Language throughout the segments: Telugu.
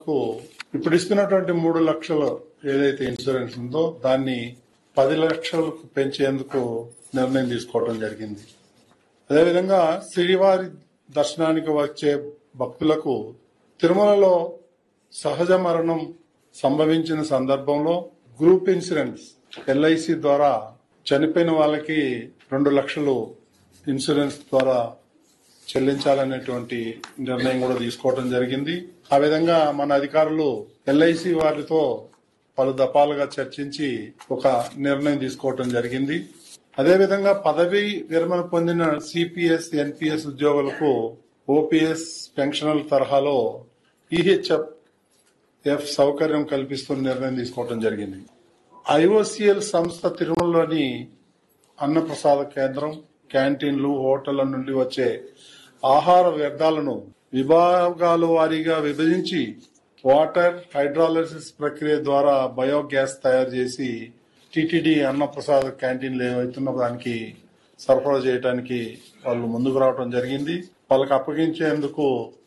కు ఇప్పుడు ఇస్తున్నటువంటి మూడు లక్షలు ఏదైతే ఇన్సూరెన్స్ ఉందో దాన్ని పది లక్షలకు పెంచేందుకు నిర్ణయం తీసుకోవడం జరిగింది అదేవిధంగా శ్రీవారి దర్శనానికి వచ్చే భక్తులకు తిరుమలలో సహజ మరణం సంభవించిన సందర్భంలో గ్రూప్ ఇన్సూరెన్స్ ఎల్ఐసి ద్వారా చనిపోయిన వాళ్ళకి రెండు లక్షలు ఇన్సూరెన్స్ ద్వారా చెల్లించాలనేటువంటి నిర్ణయం కూడా తీసుకోవడం జరిగింది ఆ విధంగా మన అధికారులు ఎల్ఐసి వారితో పలు దఫాలుగా చర్చించి ఒక నిర్ణయం తీసుకోవడం జరిగింది అదేవిధంగా పదవి విరమణ పొందిన సిపిఎస్ ఎన్పిఎస్ ఉద్యోగులకు ఓపీఎస్ పెన్షనల్ తరహాలో ఈహెచ్ఎఫ్ ఎఫ్ సౌకర్యం కల్పిస్తున్న నిర్ణయం తీసుకోవడం జరిగింది ఐఓసిఎల్ సంస్థ తిరుమలలోని అన్నప్రసాద కేంద్రం క్యాంటీన్లు హోటళ్ల నుండి వచ్చే ఆహార వ్యర్థాలను విభాగాల వారీగా విభజించి వాటర్ హైడ్రాలసిస్ ప్రక్రియ ద్వారా బయోగ్యాస్ తయారు చేసి టిటిడి అన్నప్రసాద క్యాంటీన్లు ఏవైతున్న దానికి సరఫరా చేయడానికి వాళ్ళు ముందుకు రావడం జరిగింది వాళ్ళకి అప్పగించేందుకు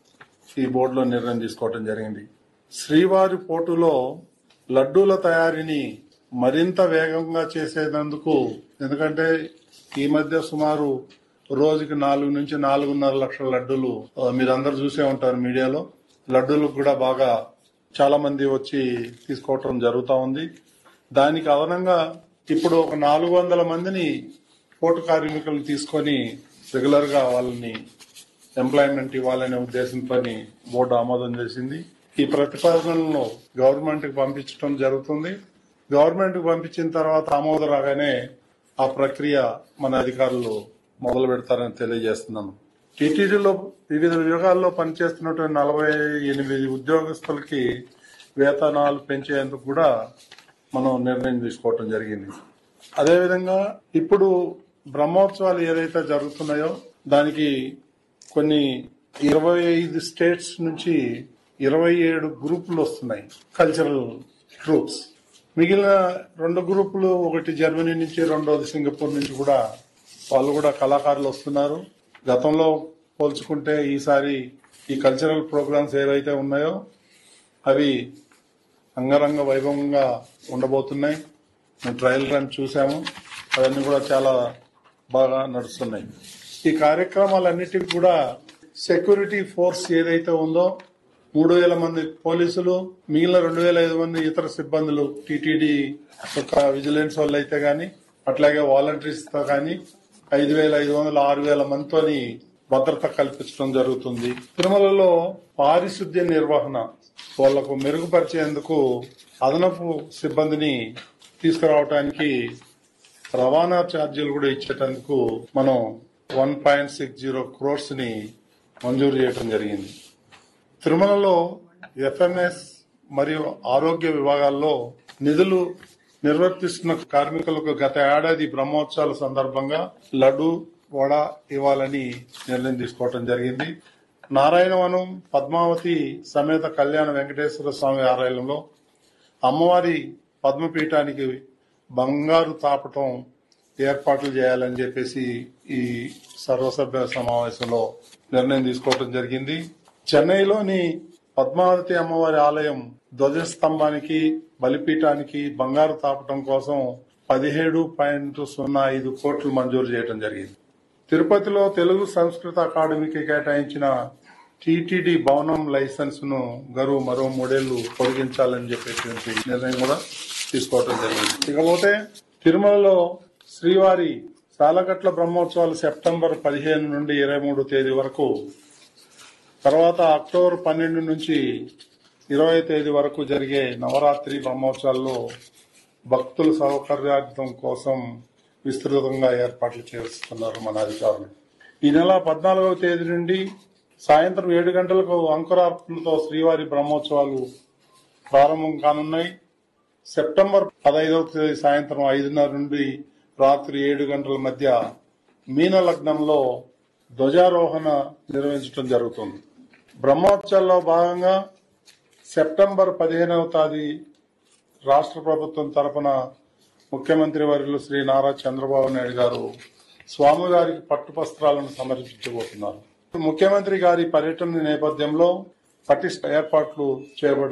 ఈ బోర్డులో నిర్ణయం తీసుకోవడం జరిగింది శ్రీవారి పోటులో లడ్డూల తయారీని మరింత వేగంగా చేసేందుకు ఎందుకంటే ఈ మధ్య సుమారు రోజుకి నాలుగు నుంచి నాలుగున్నర లక్షల లడ్డూలు ఆ, మీరందరూ చూసే ఉంటారు మీడియాలో లడ్డూలకు కూడా బాగా చాలా మంది వచ్చి తీసుకోవటం జరుగుతా ఉంది దానికి అదనంగా ఇప్పుడు ఒక నాలుగు వందల మందిని పోటు కార్మికులను తీసుకొని రెగ్యులర్ గా వాళ్ళని ఎంప్లాయ్మెంట్ ఇవ్వాలనే ఉద్దేశంతో బోర్డు ఆమోదం చేసింది ఈ ప్రతిపాదనలను గవర్నమెంట్ కి పంపించడం జరుగుతుంది గవర్నమెంట్ కి పంపించిన తర్వాత ఆమోదం రాగానే ఆ ప్రక్రియ మన అధికారులు మొదలు పెడతారని తెలియజేస్తున్నాను టీటీడీలో వివిధ విభాగాల్లో పనిచేస్తున్నటువంటి నలభై ఎనిమిది ఉద్యోగస్తులకి వేతనాలు పెంచేందుకు కూడా మనం నిర్ణయం తీసుకోవటం జరిగింది అదేవిధంగా ఇప్పుడు బ్రహ్మోత్సవాలు ఏదైతే జరుగుతున్నాయో దానికి కొన్ని ఇరవై ఐదు స్టేట్స్ నుంచి ఇరవై ఏడు గ్రూపులు వస్తున్నాయి కల్చరల్ ట్రూప్స్ మిగిలిన రెండు గ్రూపులు ఒకటి జర్మనీ నుంచి రెండోది సింగపూర్ నుంచి కూడా వాళ్ళు కూడా కళాకారులు వస్తున్నారు గతంలో పోల్చుకుంటే ఈసారి ఈ కల్చరల్ ప్రోగ్రామ్స్ ఏవైతే ఉన్నాయో అవి అంగరంగ వైభవంగా ఉండబోతున్నాయి మేము ట్రయల్ రన్ చూసాము అవన్నీ కూడా చాలా బాగా నడుస్తున్నాయి ఈ కార్యక్రమాలన్నిటికీ కూడా సెక్యూరిటీ ఫోర్స్ ఏదైతే ఉందో మూడు వేల మంది పోలీసులు మిగిలిన రెండు వేల ఐదు మంది ఇతర సిబ్బందులు టీటీడీ యొక్క విజిలెన్స్ వాళ్ళు అయితే గాని అట్లాగే వాలంటీర్స్ తో కానీ ఐదు వేల ఐదు వందల ఆరు వేల మందితోని భద్రత కల్పించడం జరుగుతుంది తిరుమలలో పారిశుద్ధ్య నిర్వహణ వాళ్లకు మెరుగుపరిచేందుకు అదనపు సిబ్బందిని తీసుకురావడానికి రవాణా ఛార్జీలు కూడా ఇచ్చేటందుకు మనం one point six zero crores ని మంజూరు చేయడం జరిగింది తిరుమలలో ఎఫ్ఎంఎస్ మరియు ఆరోగ్య విభాగాల్లో నిధులు నిర్వర్తిస్తున్న కార్మికులకు గత ఏడాది బ్రహ్మోత్సవాల సందర్భంగా లడ్డు వడ ఇవ్వాలని నిర్ణయం తీసుకోవడం జరిగింది నారాయణవనం పద్మావతి సమేత కళ్యాణ వెంకటేశ్వర స్వామి ఆలయంలో అమ్మవారి పద్మపీఠానికి బంగారు తాపటం ఏర్పాట్లు చేయాలని చెప్పేసి ఈ సర్వసభ్య సమావేశంలో నిర్ణయం తీసుకోవడం జరిగింది చెన్నైలోని పద్మావతి అమ్మవారి ఆలయం ధ్వజస్తంభానికి బలిపీఠానికి బంగారు తాపటం కోసం పదిహేడు పాయింట్ సున్నా ఐదు కోట్లు మంజూరు చేయడం జరిగింది తిరుపతిలో తెలుగు సంస్కృత అకాడమీకి కేటాయించిన టీటీడీ భవనం లైసెన్స్ ను గరువు మరో మూడేళ్లు పొడిగించాలని చెప్పేటువంటి నిర్ణయం కూడా తీసుకోవడం జరిగింది ఇకపోతే తిరుమలలో శ్రీవారి సాలగట్ల బ్రహ్మోత్సవాలు సెప్టెంబర్ పదిహేను నుండి ఇరవై మూడు తేదీ వరకు తర్వాత అక్టోబర్ పన్నెండు నుంచి ఇరవై తేదీ వరకు జరిగే నవరాత్రి బ్రహ్మోత్సవాల్లో భక్తుల సౌకర్యార్థం కోసం విస్తృతంగా ఏర్పాట్లు చేస్తున్నారు మన అధికారులు ఈ నెల పద్నాలుగవ తేదీ నుండి సాయంత్రం ఏడు గంటలకు అంకురార్పణతో శ్రీవారి బ్రహ్మోత్సవాలు ప్రారంభం కానున్నాయి సెప్టెంబర్ పదహైదవ తేదీ సాయంత్రం ఐదున్నర నుండి రాత్రి ఏడు గంటల మధ్య మీన లగ్నంలో ధ్వజారోహణ నిర్వహించడం జరుగుతుంది బ్రహ్మోత్సవాల్లో భాగంగా సెప్టెంబర్ పదిహేనవ తేదీ రాష్ట్ర ప్రభుత్వం తరపున ముఖ్యమంత్రి వర్యులు శ్రీ నారా చంద్రబాబు నాయుడు గారు స్వామివారికి పట్టు వస్త్రాలను సమర్పించబోతున్నారు ముఖ్యమంత్రి గారి పర్యటన నేపథ్యంలో పటిష్ట ఏర్పాట్లు చేయబడి